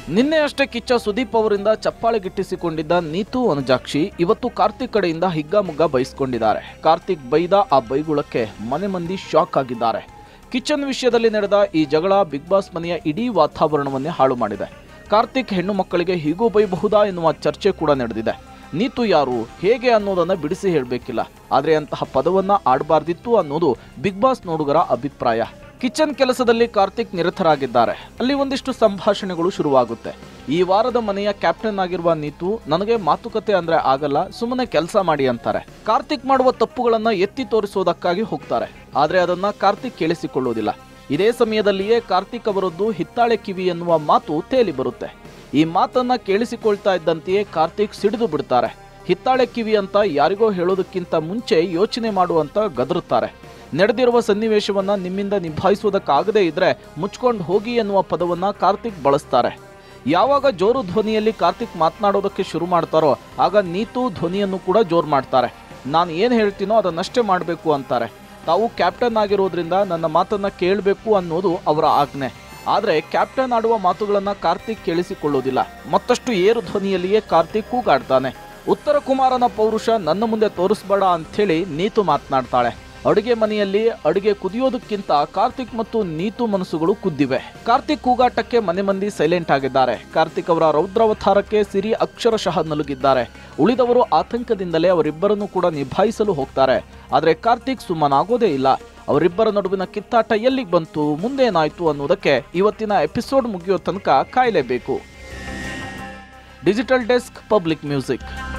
ನಿನ್ನೆ ಅಷ್ಟೇ ಕಿಚ್ಚ ಸುದೀಪ್ ಅವರಿಂದ ಚಪ್ಪಾಳೆ ಗಿಟ್ಟಿಸಿಕೊಂಡಿದ್ದ ನೀತು ಅನುಜಾಕ್ಷಿ ಇವತ್ತು ಕಾರ್ತಿಕ್ ಕಡೆಯಿಂದ ಹಿಗ್ಗಾಮುಗ್ಗ ಬಯಸ್ಕೊಂಡಿದ್ದಾರೆ ಕಾರ್ತಿಕ್ ಬೈದ ಆ ಬೈಗುಳಕ್ಕೆ ಮನೆ ಮಂದಿ ಶಾಕ್ ಆಗಿದ್ದಾರೆ ಕಿಚ್ಚನ್ ವಿಷಯದಲ್ಲಿ ನಡೆದ ಈ ಜಗಳ ಬಿಗ್ ಬಾಸ್ ಮನೆಯ ಇಡೀ ವಾತಾವರಣವನ್ನೇ ಹಾಳು ಮಾಡಿದೆ ಕಾರ್ತಿಕ್ ಹೆಣ್ಣು ಮಕ್ಕಳಿಗೆ ಹೀಗೂ ಬೈಬಹುದಾ ಎನ್ನುವ ಚರ್ಚೆ ಕೂಡ ನಡೆದಿದೆ ನೀತು ಯಾರು ಹೇಗೆ ಅನ್ನೋದನ್ನ ಬಿಡಿಸಿ ಹೇಳಬೇಕಿಲ್ಲ ಆದರೆ ಅಂತಹ ಪದವನ್ನ ಆಡಬಾರ್ದಿತ್ತು ಅನ್ನೋದು ಬಿಗ್ ಬಾಸ್ ನೋಡುಗರ ಅಭಿಪ್ರಾಯ ಕಿಚನ್ ಕೆಲಸದಲ್ಲಿ ಕಾರ್ತಿಕ್ ನಿರತರಾಗಿದ್ದಾರೆ ಅಲ್ಲಿ ಒಂದಿಷ್ಟು ಸಂಭಾಷಣೆಗಳು ಶುರುವಾಗುತ್ತೆ ಈ ವಾರದ ಮನೆಯ ಕ್ಯಾಪ್ಟನ್ ಆಗಿರುವ ನೀತು ನನಗೆ ಮಾತುಕತೆ ಅಂದ್ರೆ ಆಗಲ್ಲ ಸುಮ್ಮನೆ ಕೆಲಸ ಮಾಡಿ ಅಂತಾರೆ ಕಾರ್ತಿಕ್ ಮಾಡುವ ತಪ್ಪುಗಳನ್ನ ಎತ್ತಿ ತೋರಿಸೋದಕ್ಕಾಗಿ ಹೋಗ್ತಾರೆ ಆದ್ರೆ ಅದನ್ನ ಕಾರ್ತಿಕ್ ಕೇಳಿಸಿಕೊಳ್ಳುವುದಿಲ್ಲ ಇದೇ ಸಮಯದಲ್ಲಿಯೇ ಕಾರ್ತಿಕ್ ಅವರದ್ದು ಹಿತ್ತಾಳೆ ಕಿವಿ ಎನ್ನುವ ಮಾತು ತೇಲಿ ಬರುತ್ತೆ ಈ ಮಾತನ್ನ ಕೇಳಿಸಿಕೊಳ್ತಾ ಇದ್ದಂತೆಯೇ ಕಾರ್ತಿಕ್ ಸಿಡಿದು ಬಿಡ್ತಾರೆ ಹಿತ್ತಾಳೆ ಕಿವಿ ಅಂತ ಯಾರಿಗೋ ಹೇಳೋದಕ್ಕಿಂತ ಮುಂಚೆ ಯೋಚನೆ ಮಾಡುವಂತ ಗದರುತ್ತಾರೆ ನಡೆದಿರುವ ಸನ್ನಿವೇಶವನ್ನ ನಿಮ್ಮಿಂದ ನಿಭಾಯಿಸುವುದಕ್ಕಾಗದೇ ಇದ್ರೆ ಮುಚ್ಕೊಂಡು ಹೋಗಿ ಎನ್ನುವ ಪದವನ್ನ ಕಾರ್ತಿಕ್ ಬಳಸ್ತಾರೆ ಯಾವಾಗ ಜೋರು ಧ್ವನಿಯಲ್ಲಿ ಕಾರ್ತಿಕ್ ಮಾತನಾಡೋದಕ್ಕೆ ಶುರು ಮಾಡ್ತಾರೋ ಆಗ ನೀತು ಧ್ವನಿಯನ್ನು ಕೂಡ ಜೋರು ಮಾಡ್ತಾರೆ ನಾನು ಏನು ಹೇಳ್ತೀನೋ ಅದನ್ನಷ್ಟೇ ಮಾಡಬೇಕು ಅಂತಾರೆ ತಾವು ಕ್ಯಾಪ್ಟನ್ ಆಗಿರೋದ್ರಿಂದ ನನ್ನ ಮಾತನ್ನ ಕೇಳಬೇಕು ಅನ್ನೋದು ಅವರ ಆಜ್ಞೆ ಆದರೆ ಕ್ಯಾಪ್ಟನ್ ಆಡುವ ಮಾತುಗಳನ್ನ ಕಾರ್ತಿಕ್ ಕೇಳಿಸಿಕೊಳ್ಳುವುದಿಲ್ಲ ಮತ್ತಷ್ಟು ಏರು ಧ್ವನಿಯಲ್ಲಿಯೇ ಕಾರ್ತಿಕ್ ಕೂಗಾಡ್ತಾನೆ ಉತ್ತರ ಕುಮಾರನ ಪೌರುಷ ನನ್ನ ಮುಂದೆ ತೋರಿಸ್ಬೇಡ ಅಂಥೇಳಿ ನೀತು ಮಾತನಾಡ್ತಾಳೆ ಅಡುಗೆ ಮನೆಯಲ್ಲಿ ಅಡುಗೆ ಕುದಿಯೋದಕ್ಕಿಂತ ಕಾರ್ತಿಕ್ ಮತ್ತು ನೀತು ಮನಸ್ಸುಗಳು ಕುದ್ದಿವೆ ಕಾರ್ತಿಕ್ ಕೂಗಾಟಕ್ಕೆ ಮನೆ ಮಂದಿ ಸೈಲೆಂಟ್ ಆಗಿದ್ದಾರೆ ಕಾರ್ತಿಕ್ ಅವರ ರೌದ್ರಾವತಾರಕ್ಕೆ ಸಿರಿ ಅಕ್ಷರಶಃ ನಲುಗಿದ್ದಾರೆ ಉಳಿದವರು ಆತಂಕದಿಂದಲೇ ಅವರಿಬ್ಬರನ್ನು ಕೂಡ ನಿಭಾಯಿಸಲು ಹೋಗ್ತಾರೆ ಆದರೆ ಕಾರ್ತಿಕ್ ಸುಮ್ಮನಾಗೋದೇ ಇಲ್ಲ ಅವರಿಬ್ಬರ ನಡುವಿನ ಕಿತ್ತಾಟ ಎಲ್ಲಿಗೆ ಬಂತು ಮುಂದೇನಾಯ್ತು ಅನ್ನೋದಕ್ಕೆ ಇವತ್ತಿನ ಎಪಿಸೋಡ್ ಮುಗಿಯೋ ತನಕ ಕಾಯಲೇಬೇಕು ಡಿಜಿಟಲ್ ಡೆಸ್ಕ್ ಪಬ್ಲಿಕ್ ಮ್ಯೂಸಿಕ್